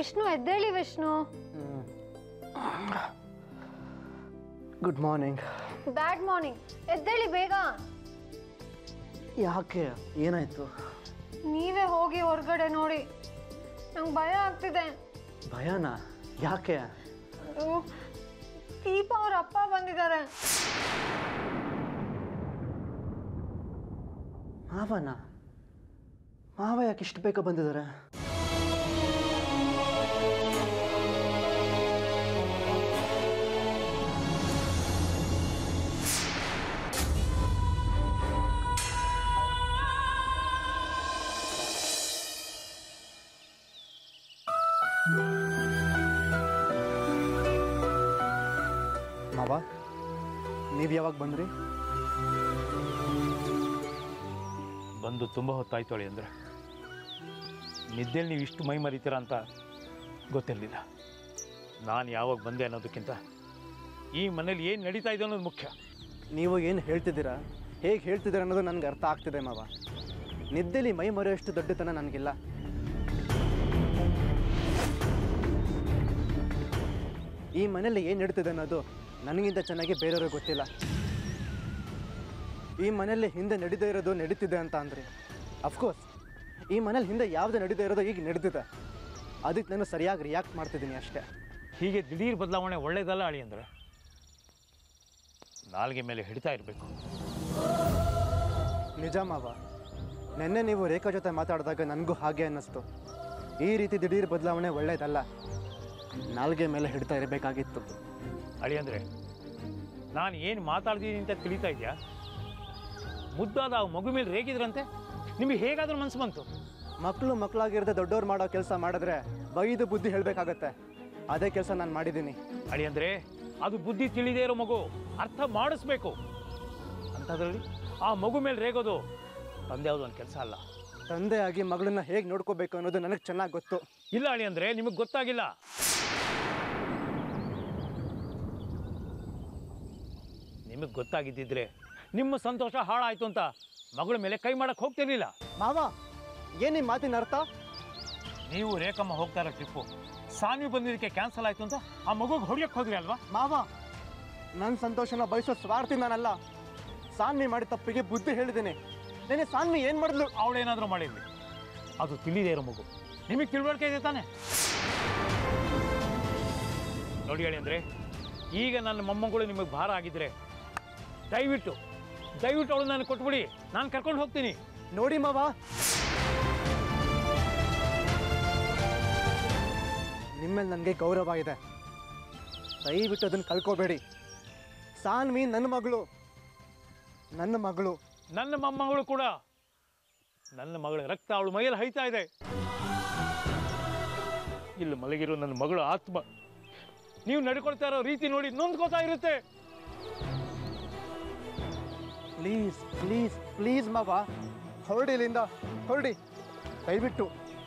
ವಿಷ್ಣು ಎದ್ದೇಳಿ Vishnu good morning bad morning ಎದ್ದೇಳಿ ಬೇಗ ಯಾಕೆ ಏನಾಯ್ತು ನೀವೇ ಹೋಗಿ ಹೊರಗಡೆ ನೋಡಿ ನಂಗೆ ಭಯ ಆಗ್ತಿದೆ ಭಯನಾ ಯಾಕೆ ಅದು ದೀಪ ಅವ್ರ ಅಪ್ಪ ಬಂದಿದ್ದಾರೆ ಮಾವನ ಮಾವ ಯಾಕೆ ಇಷ್ಟು ಬೇಗ ಬಂದಿದ್ದಾರೆ ಮಾವ ನೀವು ಯಾವಾಗ ಬಂದ್ರಿ ಬಂದು ತುಂಬ ಹೊತ್ತಾಯ್ತು ಅಳಿ ಅಂದರೆ ನಿದ್ದೆಯಲ್ಲಿ ನೀವು ಇಷ್ಟು ಮೈ ಮರಿತೀರ ಅಂತ ಗೊತ್ತಿರಲಿಲ್ಲ ನಾನು ಯಾವಾಗ ಬಂದೆ ಅನ್ನೋದಕ್ಕಿಂತ ಈ ಮನೇಲಿ ಏನು ನಡೀತಾ ಇದೆ ಅನ್ನೋದು ಮುಖ್ಯ ನೀವು ಏನು ಹೇಳ್ತಿದ್ದೀರಾ ಹೇಗೆ ಹೇಳ್ತಿದ್ದೀರಾ ಅನ್ನೋದು ನನಗೆ ಅರ್ಥ ಆಗ್ತಿದೆ ಮಾವ ನಿದ್ದೆಲಿ ಮೈ ಮರೆಯೋಷ್ಟು ದೊಡ್ಡತನ ನನಗಿಲ್ಲ ಈ ಮನೇಲಿ ಏನು ನಡೀತಿದೆ ಅನ್ನೋದು ನನಗಿಂತ ಚೆನ್ನಾಗಿ ಬೇರೆಯವ್ರಿಗೆ ಗೊತ್ತಿಲ್ಲ ಈ ಮನೆಯಲ್ಲಿ ಹಿಂದೆ ನಡೀದೇ ಇರೋದು ನಡೀತಿದೆ ಅಂತ ಅಂದ್ರಿ ಅಫ್ಕೋರ್ಸ್ ಈ ಮನೇಲಿ ಹಿಂದೆ ಯಾವುದು ನಡೀದೇ ಇರೋದು ಈಗ ನಡೀತಿದೆ ಅದಕ್ಕೆ ನಾನು ಸರಿಯಾಗಿ ರಿಯಾಕ್ಟ್ ಮಾಡ್ತಿದ್ದೀನಿ ಅಷ್ಟೇ ಹೀಗೆ ದಿಢೀರ್ ಬದಲಾವಣೆ ಒಳ್ಳೇದಲ್ಲ ಅಳಿ ಅಂದರೆ ನಾಲ್ಗೆ ಮೇಲೆ ಹಿಡಿತಾ ಇರಬೇಕು ನಿಜ ಮಾವ ನಿನ್ನೆ ನೀವು ರೇಖಾ ಜೊತೆ ಮಾತಾಡಿದಾಗ ನನಗೂ ಹಾಗೆ ಅನ್ನಿಸ್ತು ಈ ರೀತಿ ದಿಢೀರ್ ಬದಲಾವಣೆ ಒಳ್ಳೇದಲ್ಲ ನಾಲ್ಗೆ ಮೇಲೆ ಹಿಡ್ತಾ ಇರಬೇಕಾಗಿತ್ತು ಅಳಿ ಅಂದರೆ ನಾನು ಏನು ಮಾತಾಡ್ತೀನಿ ಅಂತ ತಿಳಿತಾ ಇದೆಯಾ ಮುದ್ದಾದ ಆ ಮಗು ಮೇಲೆ ರೇಗಿದ್ರಂತೆ ನಿಮಗೆ ಹೇಗಾದ್ರೂ ಮನಸ್ಸು ಬಂತು ಮಕ್ಕಳು ಮಕ್ಕಳಾಗಿರದೆ ದೊಡ್ಡವ್ರು ಮಾಡೋ ಕೆಲಸ ಮಾಡಿದ್ರೆ ಬೈದು ಬುದ್ಧಿ ಹೇಳಬೇಕಾಗತ್ತೆ ಅದೇ ಕೆಲಸ ನಾನು ಮಾಡಿದ್ದೀನಿ ಅಳಿ ಅಂದರೆ ಅದು ಬುದ್ಧಿ ತಿಳಿದೇ ಇರೋ ಮಗು ಅರ್ಥ ಮಾಡಿಸ್ಬೇಕು ಅಂಥದ್ರಲ್ಲಿ ಆ ಮಗು ಮೇಲೆ ರೇಗೋದು ತಂದೆ ಯಾವುದೋ ಒಂದು ಕೆಲಸ ಅಲ್ಲ ತಂದೆಯಾಗಿ ಮಗಳನ್ನ ಹೇಗೆ ನೋಡ್ಕೋಬೇಕು ಅನ್ನೋದು ನನಗೆ ಚೆನ್ನಾಗಿ ಗೊತ್ತು ಇಲ್ಲ ಅಳಿ ಅಂದರೆ ನಿಮಗೆ ಗೊತ್ತಾಗಿಲ್ಲ ನಿಮಗೆ ಗೊತ್ತಾಗಿದ್ದಿದ್ರೆ ನಿಮ್ಮ ಸಂತೋಷ ಹಾಳಾಯ್ತು ಅಂತ ಮಗಳ ಮೇಲೆ ಕೈ ಮಾಡಕ್ಕೆ ಹೋಗ್ತಿರ್ಲಿಲ್ಲ ಮಾವ ಏನು ಈ ಮಾತಿನ ಅರ್ಥ ನೀವು ರೇಖಮ್ಮ ಹೋಗ್ತಾ ಇರೋ ಟ್ರಿಪ್ಪು ಸಾನ್ವಿ ಬಂದಿದ್ದಕ್ಕೆ ಕ್ಯಾನ್ಸಲ್ ಆಯ್ತು ಅಂತ ಆ ಮಗುಗೆ ಹೊಡಿಯಕ್ಕೆ ಹೋದ್ರಿ ಅಲ್ವಾ ಮಾವ ನನ್ನ ಸಂತೋಷನ ಬಯಸೋ ಸ್ವಾರ್ಥಿ ನಾನಲ್ಲ ಸಾನ್ವಿ ಮಾಡಿ ತಪ್ಪಿಗೆ ಬುದ್ಧಿ ಹೇಳಿದ್ದೀನಿ ನೆನೆ ಸಾನ್ವಿ ಏನು ಮಾಡಿದ್ಲು ಅವಳೇನಾದರೂ ಮಾಡಿರ್ಲಿ ಅದು ತಿಳಿದೇ ಇರೋ ಮಗು ನಿಮಗೆ ತಿಳುವಳಿಕೆ ಇದೆ ತಾನೆ ನೋಡಿ ಹೇಳಿ ಅಂದರೆ ಈಗ ನನ್ನ ಮೊಮ್ಮಗಳು ನಿಮಗೆ ಭಾರ ಆಗಿದ್ರೆ ದಯವಿಟ್ಟು ದಯವಿಟ್ಟು ಅವಳು ನನಗೆ ಕೊಟ್ಬಿಡಿ ನಾನು ಕರ್ಕೊಂಡು ಹೋಗ್ತೀನಿ ನೋಡಿ ಮಾವ ನಿಮ್ಮೇಲೆ ನನಗೆ ಗೌರವ ಇದೆ ದಯವಿಟ್ಟು ಅದನ್ನು ಕಳ್ಕೋಬೇಡಿ ಸಾನ್ವಿ ನನ್ನ ಮಗಳು ನನ್ನ ಮಗಳು ನನ್ನ ಮೊಮ್ಮಗಳು ಕೂಡ ನನ್ನ ಮಗಳ ರಕ್ತ ಅವಳು ಮೈಯಲ್ಲಿ ಹೈತಾ ಇದೆ ಇಲ್ಲಿ ಮಲಗಿರೋ ನನ್ನ ಮಗಳ ಆತ್ಮ ನೀವು ನಡ್ಕೊಳ್ತಾ ಇರೋ ರೀತಿ ನೋಡಿ ನೊಂದ್ಕೋತಾ ಇರುತ್ತೆ ಪ್ಲೀಸ್ ಪ್ಲೀಸ್ ಪ್ಲೀಸ್ ಮಾವ ಹೊರಡಿ ಇಲ್ಲಿಂದ ಹೊರಡಿ ದಯವಿಟ್ಟು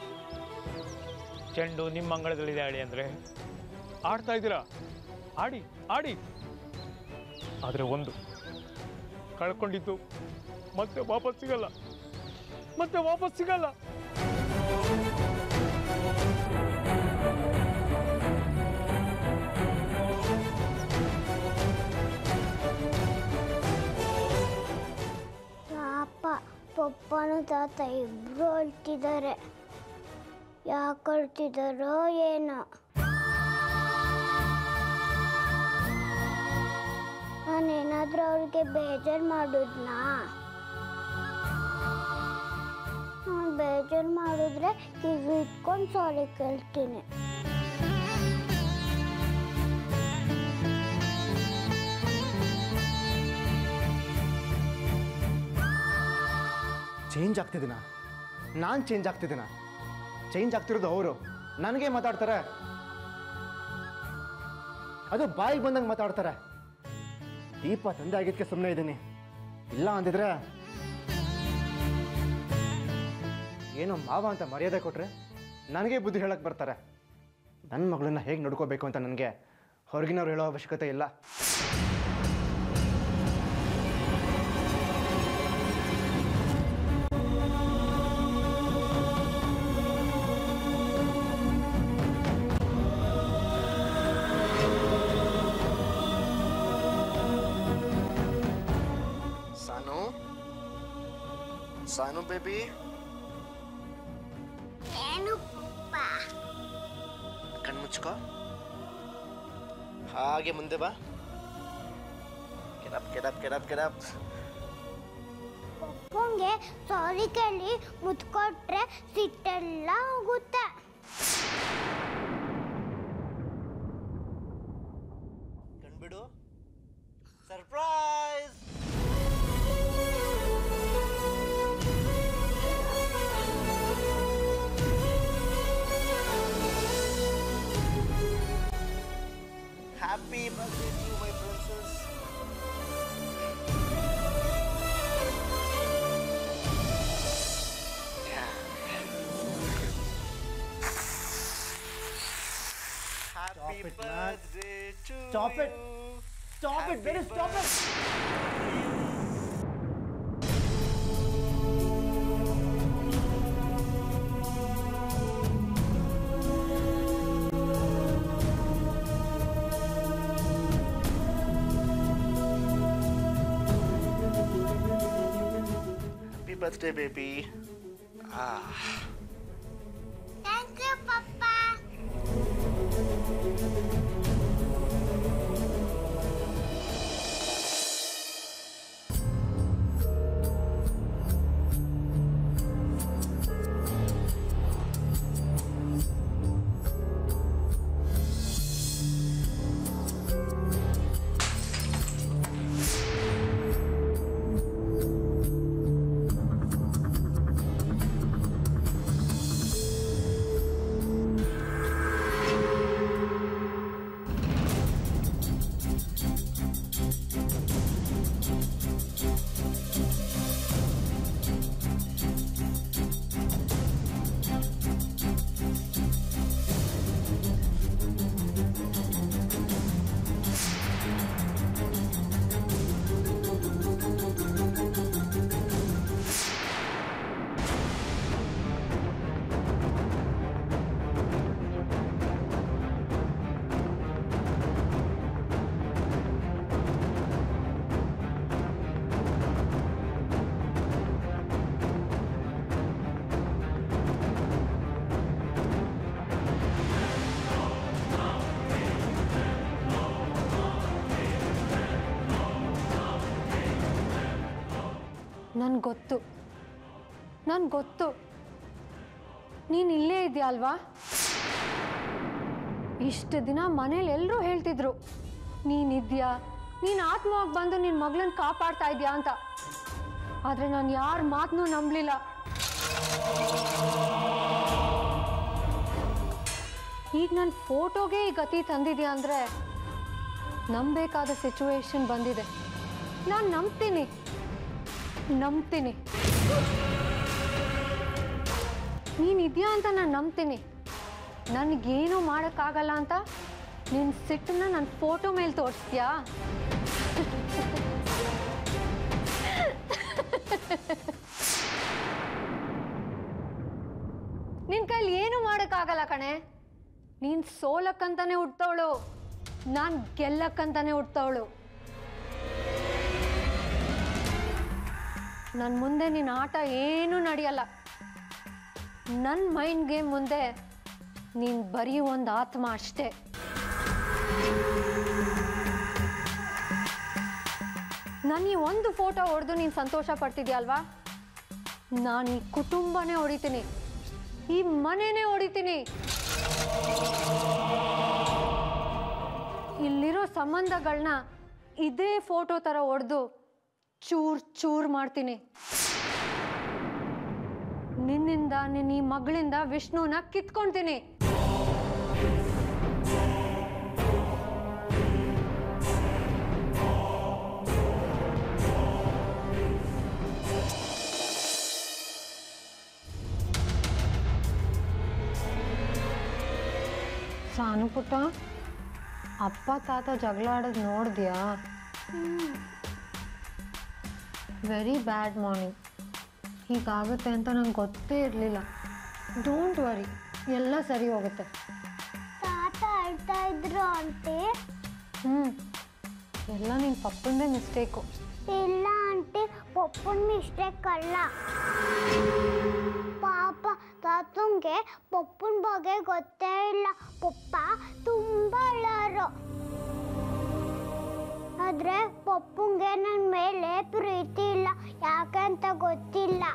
ಚೆಂಡು ನಿಮ್ಮ ಅಂಗಳದಲ್ಲಿದೆ ಆಡಿ ಅಂದರೆ ಆಡ್ತಾ ಇದ್ದೀರಾ ಆಡಿ ಆಡಿ ಆದರೆ ಒಂದು ಕಳ್ಕೊಂಡಿದ್ದು ಮತ್ತೆ ವಾಪಸ್ ಸಿಗಲ್ಲ ಮತ್ತೆ ವಾಪಸ್ ಸಿಗಲ್ಲ ಪಾಪ ಪಪ್ಪನು ತಾತ ಇಬ್ರು ಅಳ್ತಿದ್ದಾರೆ ಯಾಕೆ ಅಳ್ತಿದಾರೋ ಏನೋ ನಾನೇನಾದ್ರೂ ಅವ್ರಿಗೆ ಬೇಜಾರು ಮಾಡಿದ್ನಾ ನಾನು ಬೇಜಾರು ಮಾಡಿದ್ರೆ ಕಿವಿ ಇಟ್ಕೊಂಡು ಸಾರಿ ಕೇಳ್ತೀನಿ ಚೇಂಜ್ ಆಗ್ತಿದ್ದೀನ ನಾನು ಚೇಂಜ್ ಆಗ್ತಿದ್ದೀನ ಚೇಂಜ್ ಆಗ್ತಿರೋದು ಅವರು ನನಗೆ ಮಾತಾಡ್ತಾರೆ ಅದು ಬಾಯಿಗೆ ಬಂದಂಗೆ ಮಾತಾಡ್ತಾರೆ ದೀಪ ತಂದೆ ಆಗಿದ್ದಕ್ಕೆ ಸುಮ್ಮನೆ ಇದ್ದೀನಿ ಇಲ್ಲ ಅಂದಿದ್ರೆ ಏನೋ ಮಾವ ಅಂತ ಮರ್ಯಾದೆ ಕೊಟ್ರೆ ನನಗೆ ಬುದ್ಧಿ ಹೇಳಕ್ಕೆ ಬರ್ತಾರೆ ನನ್ನ ಮಗಳನ್ನ ಹೇಗೆ ನೋಡ್ಕೋಬೇಕು ಅಂತ ನನಗೆ ಹೊರಗಿನವ್ರು ಹೇಳೋ ಅವಶ್ಯಕತೆ ಇಲ್ಲ ಸಾನು ಬೇಬಿ ಏನು ಪಪ್ಪ ಕಣ್ಮುಚ್ಕೋ ಹಾಗೆ ಮುಂದೆ ಬಾ ಕೆಡಪ್ ಕೆಡಪ್ ಕೆಡಪ್ ಕೆಡಪ್ ಪಪ್ಪಂಗೆ ಸಾರಿ ಕೇಳಿ ಮುತ್ಕೊಟ್ರೆ ಸಿಟ್ಟೆಲ್ಲ ಹೋಗುತ್ತೆ ಕಣ್ಬಿಡು surprise happy birthday to my princess Happy it, man. birthday to Stop it. you. Stop it, Dennis, stop it. Happy birthday, baby. Ah. Thank you ಪಪ್ಪ ನನ್ಗೆ ಗೊತ್ತು ನನ್ಗೆ ಗೊತ್ತು ನೀನು ಇಲ್ಲೇ ಇದೆಯಾ ಅಲ್ವಾ ಇಷ್ಟು ದಿನ ಮನೇಲಿ ಎಲ್ಲರೂ ಹೇಳ್ತಿದ್ರು ನೀನಿದ್ಯಾ ನೀನು ಆತ್ಮವಾಗಿ ಬಂದು ನಿನ್ನ ಮಗಳನ್ನ ಕಾಪಾಡ್ತಾ ಇದೆಯಾ ಅಂತ ಆದರೆ ನಾನು ಯಾರ ಮಾತನ್ನೂ ನಂಬಲಿಲ್ಲ ಈಗ ನನ್ನ ಫೋಟೋಗೆ ಈ ಗತಿ ತಂದಿದ್ಯಾ ಅಂದರೆ ನಂಬೇಕಾದ ಸಿಚುವೇಶನ್ ಬಂದಿದೆ ನಾನು ನಂಬ್ತೀನಿ ನಂಬ್ತೀನಿ ನೀನಿದ್ಯಾ ಅಂತ ನಾನು ನಂಬ್ತೀನಿ ನನಗೇನು ಮಾಡೋಕ್ಕಾಗಲ್ಲ ಅಂತ ನಿನ್ನ ಸಿಟ್ಟನ್ನ ನನ್ನ ಫೋಟೋ ಮೇಲೆ ತೋರಿಸ್ತೀಯಾ ನಿನ್ನ ಕೈಲಿ ಏನು ಮಾಡೋಕ್ಕಾಗಲ್ಲ ಕಣೆ ನೀನು ಸೋಲಕ್ಕಂತಾನೆ ಹುಡ್ತವಳು ನಾನು ಗೆಲ್ಲಕ್ಕಂತಾನೆ ಹುಡ್ತವಳು ನನ್ನ ಮುಂದೆ ನಿನ್ನ ಆಟ ಏನೂ ನಡೆಯಲ್ಲ ನನ್ನ ಮೈಂಡ್ ಗೇಮ್ ಮುಂದೆ ನೀನು ಬರೀ ಒಂದು ಆತ್ಮ ಅಷ್ಟೇ ನಾನು ಈ ಒಂದು ಫೋಟೋ ಹೊಡೆದು ನೀನು ಸಂತೋಷ ಪಡ್ತಿದ್ಯಲ್ವಾ ನಾನು ಈ ಕುಟುಂಬನೇ ಹೊಡಿತೀನಿ ಈ ಮನೆನೇ ಹೊಡಿತೀನಿ ಇಲ್ಲಿರೋ ಸಂಬಂಧಗಳನ್ನ ಇದೇ ಫೋಟೋ ಥರ ಹೊಡೆದು ಚೂರ್ ಚೂರ್ ಮಾಡ್ತೀನಿ ನಿನ್ನಿಂದ ನಿನ್ನ ಈ ಮಗಳಿಂದ ವಿಷ್ಣುನ ಕಿತ್ಕೊಳ್ತೀನಿ ಸಾನು ಪುಟ್ಟ ಅಪ್ಪ ತಾತ ಜಗಳ ಆಡೋದು ನೋಡಿದ್ಯಾ ವೆರಿ ಬ್ಯಾಡ್ ಮಾರ್ನಿಂಗ್ ಹೀಗಾಗುತ್ತೆ ಅಂತ ನಂಗೆ ಗೊತ್ತೇ ಇರಲಿಲ್ಲ ಡೋಂಟ್ ವರಿ ಎಲ್ಲ ಸರಿ ಹೋಗುತ್ತೆ ತಾತ ಅಳ್ತಾ ಇದ್ರು ಆಂಟಿ ಹ್ಞೂ ಎಲ್ಲ ನಿನ್ನ ಪಪ್ಪಂದೇ ಮಿಸ್ಟೇಕು ಇಲ್ಲ ಆಂಟಿ ಪಪ್ಪನ ಮಿಸ್ಟೇಕ್ ಅಲ್ಲ ಪಾಪ ತಾತಂಗೆ ಪಪ್ಪನ ಬಗ್ಗೆ ಗೊತ್ತೇ ಇಲ್ಲ ಪಪ್ಪ ತುಂಬ ಅಳ್ಳಾರು ಆದ್ರೆ ಪಪ್ಪಂಗೆ ನನ್ನ ಮೇಲೆ ಪ್ರೀತಿ ಇಲ್ಲ ಯಾಕೆ ಅಂತ ಗೊತ್ತಿಲ್ಲ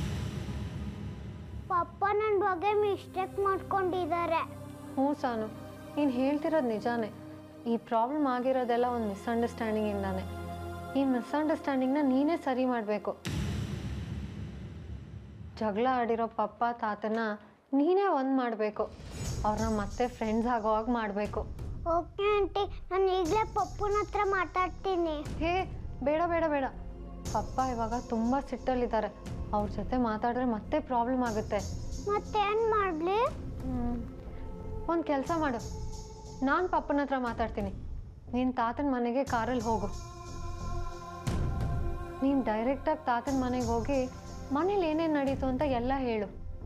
ಪಪ್ಪ ನನ್ನ ಬಗ್ಗೆ ಮಿಸ್ಟೇಕ್ ಮಾಡ್ಕೊಂಡಿದ್ದಾರೆ ಹ್ಞೂ ಸಾನು ನೀನು ಹೇಳ್ತಿರೋದು ನಿಜಾನೇ ಈ ಪ್ರಾಬ್ಲಮ್ ಆಗಿರೋದೆಲ್ಲ ಒಂದು ಮಿಸ್ಅಂಡರ್ಸ್ಟ್ಯಾಂಡಿಂಗಿಂದಾನೆ ಈ ಮಿಸ್ಅಂಡರ್ಸ್ಟ್ಯಾಂಡಿಂಗ್ನ ನೀನೇ ಸರಿ ಮಾಡಬೇಕು ಜಗಳ ಆಡಿರೋ ಪಪ್ಪ ತಾತನ ನೀನೇ ಒಂದು ಮಾಡಬೇಕು ಅವ್ರನ್ನ ಮತ್ತೆ ಫ್ರೆಂಡ್ಸ್ ಆಗೋ ಹಾಗೆ ಮಾಡಬೇಕು ಓಕೆ ಆಂಟಿ ನಾನು ಈಗಲೇ ಪಪ್ಪನ ಹತ್ರ ಮಾತಾಡ್ತೀನಿ ಹೇ ಬೇಡ ಬೇಡ ಬೇಡ ಪಪ್ಪ ಇವಾಗ ತುಂಬ ಸಿಟ್ಟಲ್ಲಿದ್ದಾರೆ ಅವ್ರ ಜೊತೆ ಮಾತಾಡಿದ್ರೆ ಮತ್ತೆ ಪ್ರಾಬ್ಲಮ್ ಆಗುತ್ತೆ ಮತ್ತೇನು ಮಾಡಲಿ ಒಂದು ಕೆಲಸ ಮಾಡು ನಾನು ಪಪ್ಪನ ಹತ್ರ ಮಾತಾಡ್ತೀನಿ ನೀನು ತಾತನ ಮನೆಗೆ ಕಾರಲ್ಲಿ ಹೋಗು ನೀನು ಡೈರೆಕ್ಟಾಗಿ ತಾತನ ಮನೆಗೆ ಹೋಗಿ ಮನೇಲಿ ಏನೇನು ನಡೀತು ಅಂತ ಎಲ್ಲ ಹೇಳು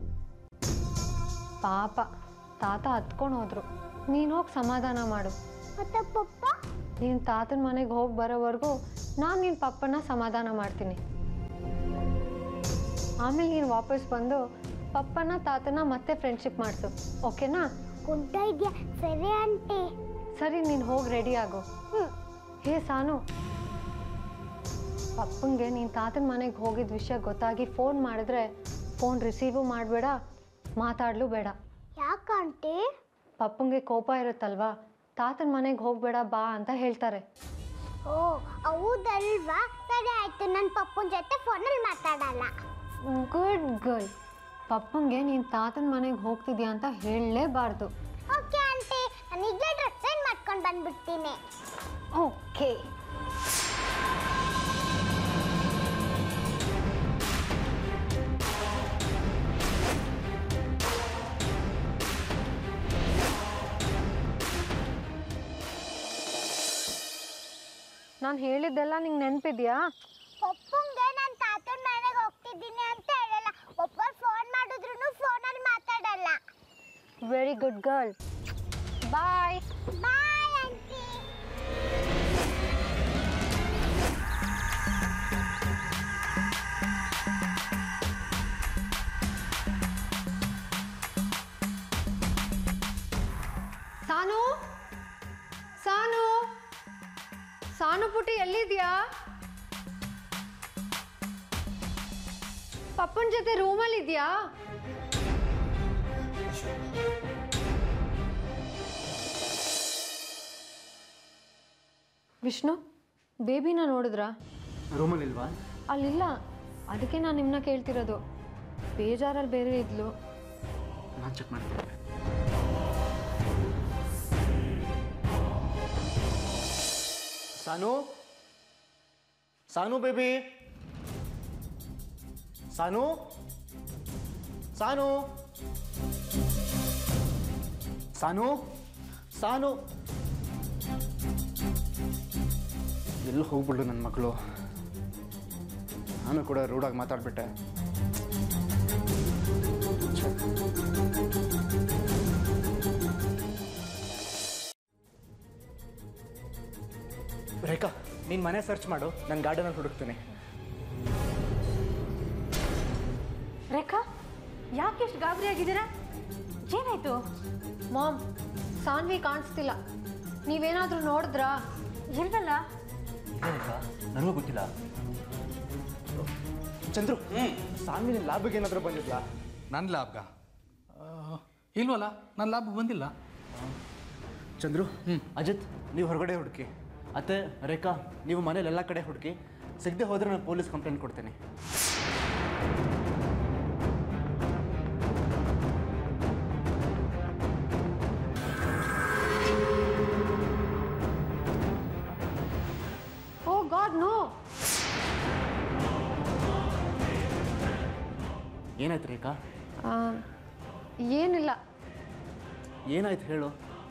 ಪಾಪ ತಾತ ಹತ್ಕೊಂಡು ಹೋದ್ರು ನೀನು ಹೋಗಿ ಸಮಾಧಾನ ಮಾಡು ಮತ್ತೆ ಪಪ್ಪ ನೀನು ತಾತನ ಮನೆಗೆ ಹೋಗಿ ಬರೋವರೆಗೂ ನಾನು ನಿನ್ನ ಪಪ್ಪನ ಸಮಾಧಾನ ಮಾಡ್ತೀನಿ ಆಮೇಲೆ ನೀನು ವಾಪಸ್ ಬಂದು ಪಪ್ಪನ ತಾತನ ಮತ್ತೆ ಫ್ರೆಂಡ್ಶಿಪ್ ಮಾಡಿಸು ಓಕೆನಾ ಗುಡ್ಡ ಇದೆಯಾ ಸರಿ ಆಂಟಿ ಸರಿ ನೀನು ಹೋಗಿ ರೆಡಿ ಆಗು ಹ್ಞೂ ಹೇ ಸಾನು ಪಪ್ಪಂಗೆ ನೀನು ತಾತನ ಮನೆಗೆ ಹೋಗಿದ್ದ ವಿಷಯ ಗೊತ್ತಾಗಿ ಫೋನ್ ಮಾಡಿದ್ರೆ ಫೋನ್ ರಿಸೀವು ಮಾಡಬೇಡ ಮಾತಾಡಲು ಬೇಡ ಯಾಕೆ ಆಂಟಿ ಪಪ್ಪಂಗೆ ಕೋಪ ಇರುತ್ತಲ್ವಾ ತಾತನ ಮನೆಗೆ ಹೋಗಬೇಡ ಬಾ ಅಂತ ಹೇಳ್ತಾರೆ ಓ ಹೌದಲ್ವಾ ಸರಿ ಆಯ್ತು ನನ್ನ ಪಪ್ಪನ ಜೊತೆ ಫೋನಲ್ಲಿ ಮಾತಾಡಲ್ಲ ಗುಡ್ ಗರ್ಲ್ ಪಪ್ಪಂಗೆ ನೀನು ತಾತನ ಮನೆಗೆ ಹೋಗ್ತಿದ್ಯಾ ಅಂತ ಹೇಳಲೇಬಾರ್ದು ಓಕೆ ಆಂಟಿ ನಾನು ಈಗಲೇ ಡ್ರೆಸ್ ಚೇಂಜ್ ಮಾಡ್ಕೊಂಡು ಬಂದ್ಬಿಡ್ತೀನಿ ಓಕೆ ನಾನು ಹೇಳಿದ್ದೆಲ್ಲ ನಿಂಗೆ ನೆನಪಿದ್ಯಾ ಪಪ್ಪಂಗೆ ನಾನು ತಾತನ ಮನೆಗೆ ಹೋಗ್ತಿದ್ದೀನಿ ಅಂತ ಹೇಳಲ್ಲ ಪಪ್ಪ ಫೋನ್ ಮಾಡಿದ್ರು ಫೋನಲ್ಲಿ ಮಾತಾಡಲ್ಲ very good girl bye bye aunty Sanu Sanu Sanu ಪುಟ್ಟಿ ಎಲ್ಲಿದ್ಯಾ ಪಪ್ಪನ ಜೊತೆ ರೂಮಲ್ಲಿ ಇದೆಯಾ ವಿಷ್ಣು ಬೇಬಿನ ನೋಡಿದ್ರಾ ರೂಮಲ್ಲಿಲ್ವಾ ಅಲ್ಲಿಲ್ಲ ಅದಕ್ಕೆ ನಾನು ನಿಮ್ಮನ್ನ ಕೇಳ್ತಿರೋದು ಬೇಜಾರಲ್ಲಿ ಬೇರೆ ಇದ್ಲು ನಾನು ಚೆಕ್ ಮಾಡ್ತೀನಿ ಸಾನು ಸಾನು ಬೇಬಿ ಸಾನು ಸಾನು ಸಾನು ಸಾನು ಎಲ್ಲೂ ಹೋಗ್ಬಿಡ್ಲು ನನ್ನ ಮಕ್ಕಳು ನಾನು ಕೂಡ ರೂಢಾಗಿ ಮಾತಾಡ್ಬಿಟ್ಟೆ ರೇಖಾ ನೀನು ಮನೆ ಸರ್ಚ್ ಮಾಡು ನಾನು ಗಾರ್ಡನಲ್ಲಿ ಹುಡುಕ್ತೀನಿ ರೇಖಾ ಯಾಕೆ ಇಷ್ಟು ಗಾಬರಿ ಆಗಿದ್ದೀರಾ ಏನಾಯ್ತು ಮಾಮ್ ಸಾನ್ವಿ ಕಾಣಿಸ್ತಿಲ್ಲ ನೀವೇನಾದರೂ ನೋಡಿದ್ರಾ ಇಲ್ವಲ್ಲ ನನಗೂ ಗೊತ್ತಿಲ್ಲ ಚಂದ್ರು ಸಾನ್ವಿನ ಲ್ಯಾಬ್ಗೆ ಏನಾದರೂ ಬಂದಿದ್ಲಾ ನನ್ನ ಲ್ಯಾಬ್ಗ ಇಲ್ವಲ್ಲ ನನ್ನ ಲ್ಯಾಬ್ ಬಂದಿಲ್ಲ ಚಂದ್ರು ಅಜಿತ್ ನೀವು ಹೊರಗಡೆ ಹುಡುಕಿ ಅತ್ತೆ ರೇಖಾ ನೀವು ಮನೇಲಿ ಎಲ್ಲ ಕಡೆ ಹುಡುಕಿ ಸಿಗದೆ ಹೋದ್ರೆ ನಾನು ಪೊಲೀಸ್ ಕಂಪ್ಲೇಂಟ್ ಕೊಡ್ತೀನಿ ಓ ಗಾಡ್ ನೋ ಏನಾಯ್ತು ರೇಖಾ ಏನಿಲ್ಲ ಏನಾಯ್ತು ಹೇಳು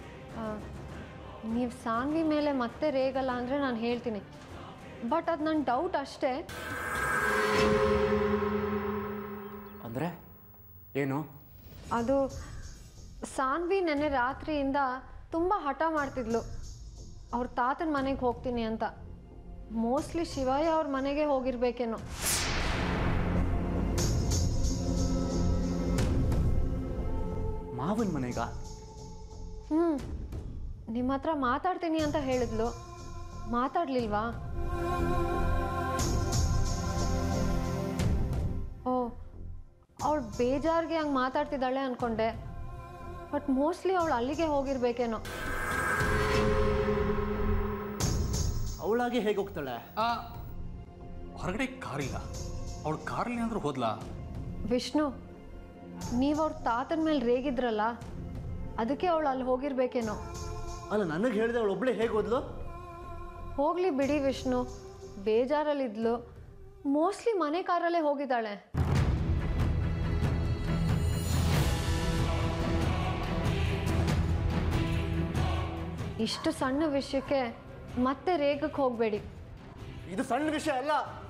ನೀವು ಸಾನ್ವಿ ಮೇಲೆ ಮತ್ತೆ ರೇಗಲ್ಲ ಅಂದರೆ ನಾನು ಹೇಳ್ತೀನಿ ಬಟ್ ಅದು ನನ್ನ ಡೌಟ್ ಅಷ್ಟೇ ಅಂದರೆ ಏನು ಅದು ಸಾನ್ವಿ ನೆನ್ನೆ ರಾತ್ರಿಯಿಂದ ತುಂಬ ಹಠ ಮಾಡ್ತಿದ್ಲು ಅವ್ರ ತಾತನ ಮನೆಗೆ ಹೋಗ್ತೀನಿ ಅಂತ ಮೋಸ್ಟ್ಲಿ ಶಿವಯ್ಯ ಅವ್ರ ಮನೆಗೆ ಹೋಗಿರ್ಬೇಕೇನೋ ಮಾವನ ಮನೆಗ ಹ್ಞೂ ನಿಮ್ಮ ಹತ್ರ ಮಾತಾಡ್ತೀನಿ ಅಂತ ಹೇಳಿದ್ಲು ಮಾತಾಡ್ಲಿಲ್ವಾ ಓ ಅವಳು ಬೇಜಾರಿಗೆ ಹಂಗೆ ಮಾತಾಡ್ತಿದ್ದಾಳೆ ಅಂದ್ಕೊಂಡೆ ಬಟ್ ಮೋಸ್ಟ್ಲಿ ಅವಳು ಅಲ್ಲಿಗೆ ಹೋಗಿರ್ಬೇಕೇನೋ ಅವಳಾಗೆ ಹೇಗೆ ಹೋಗ್ತಾಳೆ ಆ, ಹೊರಗಡೆ ಕಾರಿಲ್ಲ ಅವಳು ಕಾರಲ್ಲಿ ಅಂದ್ರೆ ಹೋದ್ಲಾ ವಿಷ್ಣು ನೀವು ಅವ್ರ ತಾತನ ಮೇಲೆ ರೇಗಿದ್ರಲ್ಲ ಅದಕ್ಕೆ ಅವಳು ಅಲ್ಲಿ ಹೋಗಿರ್ಬೇಕೇನೋ ಅಲ್ಲ ನನಗೆ ಹೇಳಿದೆ ಅವಳು ಒಬ್ಳೆ ಹೇಗೆ ಹೋದ್ಲು ಹೋಗ್ಲಿ ಬಿಡಿ ವಿಷ್ಣು ಬೇಜಾರಲ್ಲಿದ್ಲು ಮೋಸ್ಟ್ಲಿ ಮನೆ ಕಾರಲ್ಲೇ ಹೋಗಿದ್ದಾಳೆ ಇಷ್ಟು ಸಣ್ಣ ವಿಷಯಕ್ಕೆ ಮತ್ತೆ ರೇಗಕ್ಕೆ ಹೋಗಬೇಡಿ ಇದು ಸಣ್ಣ ವಿಷಯ ಅಲ್ಲ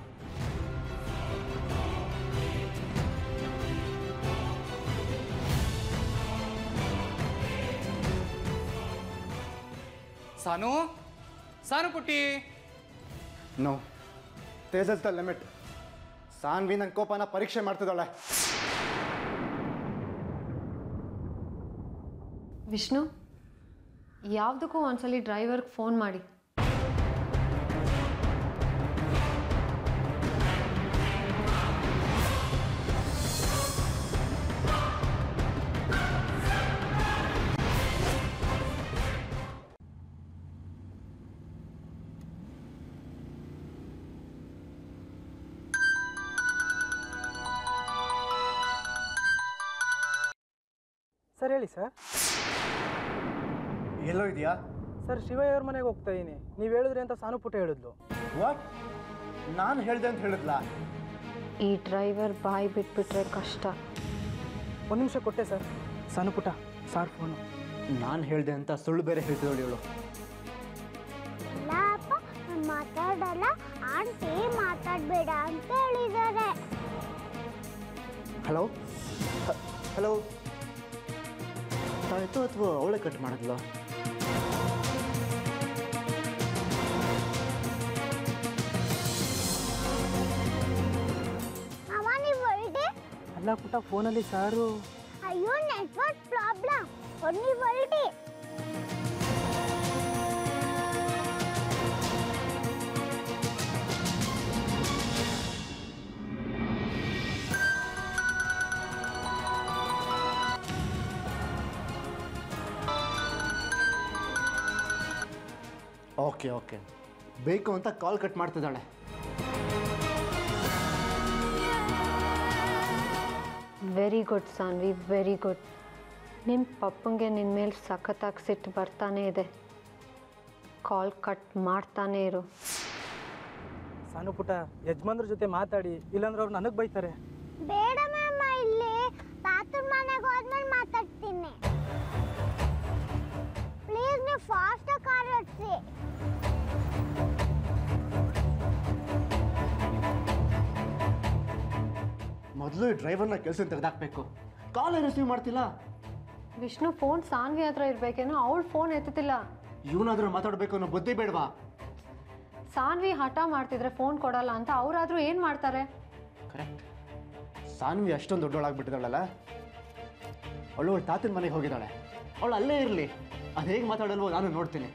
ಸಾನು ಸಾನು ಪುಟ್ಟಿ no Tejas the limit Sanvi ನನ್ನ ಕೋಪನ ಪರೀಕ್ಷೆ ಮಾಡ್ತಿದ್ದಾಳೆ ವಿಷ್ಣು ಯಾವುದಕ್ಕೂ ಒಂದ್ಸಲಿ ಡ್ರೈವರ್ಗೆ ಫೋನ್ ಮಾಡಿ ಸರ್ ಹೇಳಿ ಸರ್ ಎಲ್ಲೋ ಇದೆಯಾ ಸರ್ ಶಿವಯ್ಯ ಅವ್ರ ಮನೆಗೆ ಹೋಗ್ತಾ ಇದ್ದೀನಿ ನೀವು ಹೇಳಿದ್ರಿ ಅಂತ ಸಾನು ಪುಟ್ಟ ಹೇಳಿದ್ಲು ವಾಟ್ ನಾನು ಹೇಳ್ದೆ ಅಂತ ಹೇಳಿದ್ಲಾ ಈ ಡ್ರೈವರ್ ಬಾಯಿ ಬಿಟ್ಬಿಟ್ರೆ ಕಷ್ಟ ಒಂದು ನಿಮಿಷ ಕೊಟ್ಟೆ ಸರ್ ಸಾನು ಪುಟ್ಟ ಸಾರ್ ಫೋನು ನಾನು ಹೇಳ್ದೆ ಅಂತ ಸುಳ್ಳು ಬೇರೆ ಹೇಳ್ತಿದ್ದಳು ಇವಳು ಇಲ್ಲ ಅಪ್ಪ ನಾನು ಮಾತಾಡಲ್ಲ ಆಂಟಿ ಮಾತಾಡಬೇಡ ಅಂತ ಹೇಳಿದ್ದಾರೆ ಹಲೋ ಹಲೋ ಆಯಿತು ಅಥವಾ ಅವಳೇ ಕಟ್ ಮಾಡಿದ್ಲು ಅಮ್ಮ ನೀವು ಹೊರಟೆ ಅಲ್ಲ ಪುಟ್ಟ ಫೋನಲ್ಲಿ ಸಾರು ಅಯ್ಯೋ ನೆಟ್ವರ್ಕ್ ಪ್ರಾಬ್ಲಮ್ ನೀವು ಹೊರಟೆ ಓಕೆ ಓಕೆ ಬೇಕು ಅಂತ ಕಾಲ್ ಕಟ್ ಮಾಡ್ತಿದ್ದಾಳೆ very good Saanvi very good ನಿಮ್ಮ ಪಪ್ಪಂಗೆ ನಿನ್ನ ಮೇಲೆ ಸಖತ್ತಾಗಿ ಸಿಟ್ಟು ಬರ್ತಾನೆ ಇದೆ ಕಾಲ್ ಕಟ್ ಮಾಡ್ತಾನೆ ಇರು ಸಾನು ಪುಟ್ಟ ಯಜಮಾನ್ರ ಜೊತೆ ಮಾತಾಡಿ ಇಲ್ಲಾಂದ್ರೆ ಅವ್ರು ನನಗೆ ಬೈತಾರೆ ಬೇಡ ಮ್ಯಾಮ್ ಇಲ್ಲಿ ತಾತನ ಮನೆಗೆ ಹೋದ್ಮೇಲೆ ಮಾತಾಡ್ತೀನಿ ಪ್ಲೀಸ್ ನೀವು ಫಾಸ್ಟ್ ಕಾರ್ ಓಡಿಸಿ ಮೊದಲು ಈ ಡ್ರೈವರ್ನ ಕೆಲಸ ತೆಗೆದಾಕ್ಬೇಕು ಕಾಲೇ ರಿಸೀವ್ ಮಾಡ್ತಿಲ್ಲ ವಿಷ್ಣು ಫೋನ್ ಸಾನ್ವಿ ಹತ್ರ ಇರಬೇಕೇನೋ ಅವಳು ಫೋನ್ ಎತ್ತುತ್ತಿಲ್ಲ ಇವನಾದ್ರೂ ಮಾತಾಡಬೇಕು ಅನ್ನೋ ಬುದ್ಧಿ ಬೇಡವಾ ಸಾನ್ವಿ ಹಠ ಮಾಡ್ತಿದ್ರೆ ಫೋನ್ ಕೊಡಲ್ಲ ಅಂತ ಅವರಾದ್ರೂ ಏನು ಮಾಡ್ತಾರೆ ಕರೆಕ್ಟ್ ಸಾನ್ವಿ ಅಷ್ಟೊಂದು ದೊಡ್ಡವಳಾಗ್ಬಿಟ್ಟಿದ್ದಾಳಲ್ಲ ಅವಳು ಅವಳ ತಾತನ ಮನೆಗೆ ಹೋಗಿದ್ದಾಳೆ ಅವಳು ಅಲ್ಲೇ ಇರಲಿ ಅದು ಹೇಗೆ ಮಾತಾಡಲ್ವೋ ನಾನು ನೋಡ್ತೀನಿ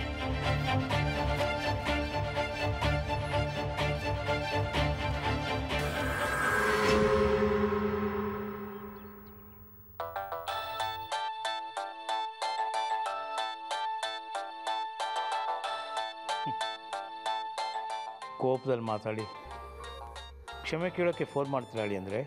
ಕೋಪದಲ್ಲಿ ಮಾತಾಡಿ ಕ್ಷಮೆ ಕೇಳೋಕ್ಕೆ ಫೋನ್ ಮಾಡ್ತಿದ್ದಾಳಿ ಅಂದರೆ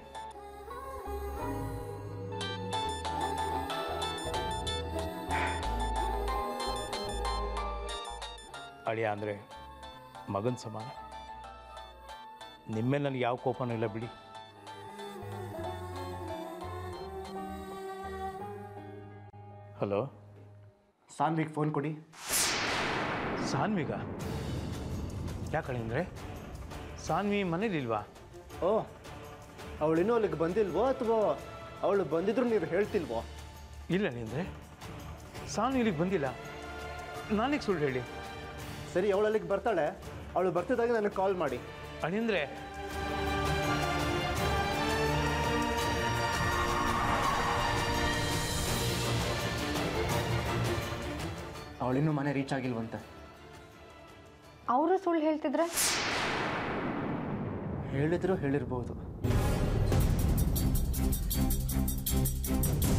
ಅಳಿಯ ಅಂದರೆ ಮಗನ ಸಮಾನ ನಿಮ್ಮೆ ನನಗೆ ಯಾವ ಕೋಪನೂ ಇಲ್ಲ ಬಿಡಿ ಹಲೋ ಸಾನ್ವಿಗೆ ಫೋನ್ ಕೊಡಿ ಸಾನ್ವಿಗ ಯಾಕಳಿ ಅಂದರೆ ಸಾನ್ವಿ ಮನೇಲಿಲ್ವಾ ಓ ಅವಳು ಇನ್ನೂ ಅಲ್ಲಿಗೆ ಬಂದಿಲ್ವೋ ಅಥವಾ ಅವಳು ಬಂದಿದ್ರು ನೀವು ಹೇಳ್ತಿಲ್ವೋ ಇಲ್ಲ ನಿಂದರೆ ಸಾನ್ವಿ ಇಲ್ಲಿಗೆ ಬಂದಿಲ್ಲ ನಾನೀಗ ಸುಳ್ಳು ಹೇಳಿ ಸರಿ ಅವಳು ಅಲ್ಲಿಗೆ ಬರ್ತಾಳೆ ಅವಳು ಬರ್ತಿದ್ದಾಗ ನನಗೆ ಕಾಲ್ ಮಾಡಿ ಅಳಿಂದ್ರೆ ಅವಳಿನ್ನೂ ಮನೆ ರೀಚ್ ಆಗಿಲ್ವಂತೆ ಅವರು ಸುಳ್ಳು ಹೇಳ್ತಿದ್ರೆ ಹೇಳಿದ್ರು ಹೇಳಿರ್ಬೋದು